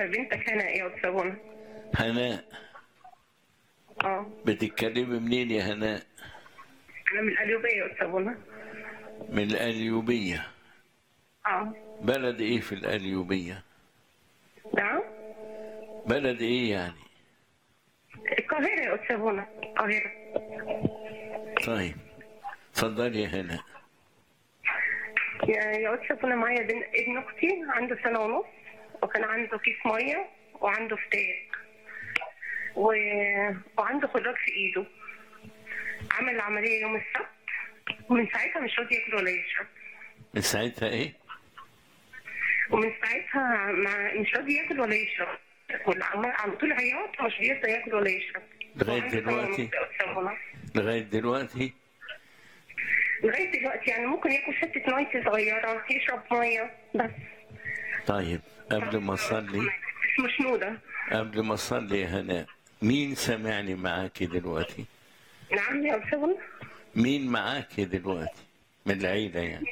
بنتك هناء يا أستاذ منى هناء اه بتتكلمي منين يا هناء أنا من القليوبية يا أستاذ منى من القليوبية اه بلد ايه في القليوبية نعم بلد ايه يعني القاهرة يا أستاذ منى القاهرة طيب اتفضلي يا هناء يا يا أستاذ منى معايا بن... ابن أختي عنده سنة ونص وكان عنده كيس مية وعنده فتاق و... وعنده خراج في إيده عمل العملية يوم السبت ومن ساعتها مش راضي ياكل ولا يشرب من ساعتها ايه ومن ساعتها ما مش راضي ياكل ولا يشرب والعمال على طول عياط مش بيرضى ياكل ولا يشرب لغاية وعنده دلوقتي؟ سنة ونص يا أستاذ منى. لغاية دلوقتي لغايه دلوقتي يعني ممكن ياكل حته نايتي صغيره يشرب ميه بس طيب قبل ما اصلي مش مشنوده قبل ما اصلي يا هناء مين سامعني معاكي دلوقتي نعم يا استاذ مين معاكي دلوقتي من العيلة يعني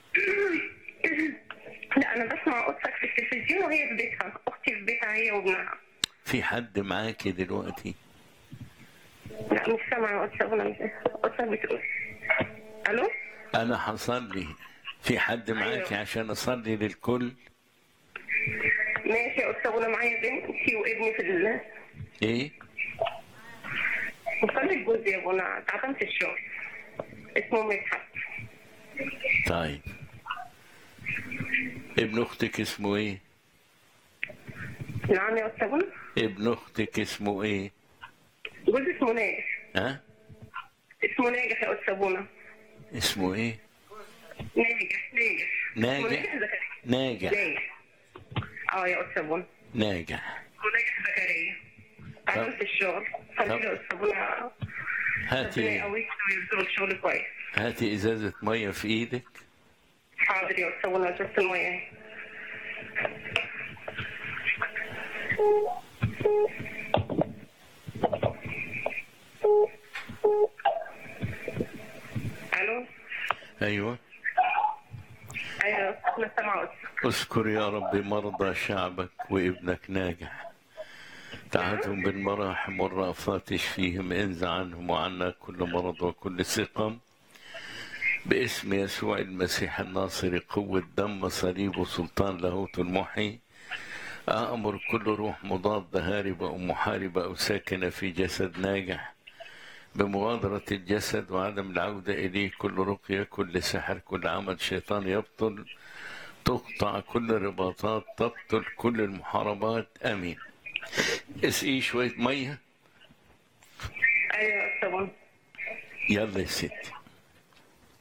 لا انا بسمع قصتك في التلفزيون وهي في بيتها اختي في بيتها هي وابنها في حد معاكي دلوقتي لا مش سامعه يا استاذ مش قصتك بتقول الو انا هصلي في حد معاكي أيوة. عشان اصلي للكل ماشي يا استاذ انا معايا بنتي وابني في ال ايه وصلي الجوز يا ابونا تعبان في الشغل اسمه مدحت طيب ابن اختك اسمه ايه نعم يا استاذ ابن اختك اسمه ايه جوز اسمه ناجح ها اسمه ناجح يا استاذ ابونا اسمه ايه ناجح ناجح اسمه ناجح زكريا ناجح ناجح اه يا استاذ بونا ناجح وناجح زكريا تعبان في الشغل خلي طب. له استاذ بونا ربنا هاتي يقويك ويرزقه الشغل كويس هاتي ازازة مية في ايدك حاضر يا استاذ بونا شفت الميه اهي الو ايوه ايوه انا سامعه قصتك اذكر يا رب مرضى شعبك وابنك ناجح تعهدهم بالمراحم والرأفات اشفيهم انزع عنهم وعنا كل مرض وكل سقم باسم يسوع المسيح الناصر قوة دم صليب وسلطان لاهوت المحي أأمر كل روح مضادة هاربة أو محاربة أو ساكنة في جسد ناجح بمغادرة الجسد وعدم العودة إليه كل رقية كل سحر كل عمل شيطان يبطل تقطع كل الرباطات تبطل كل المحاربات امين اسقي شويه ميه ايوه يا استاذ بونا يلا يا ستي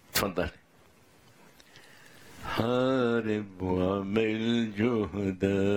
اتفضلي حارب واعمل جهدك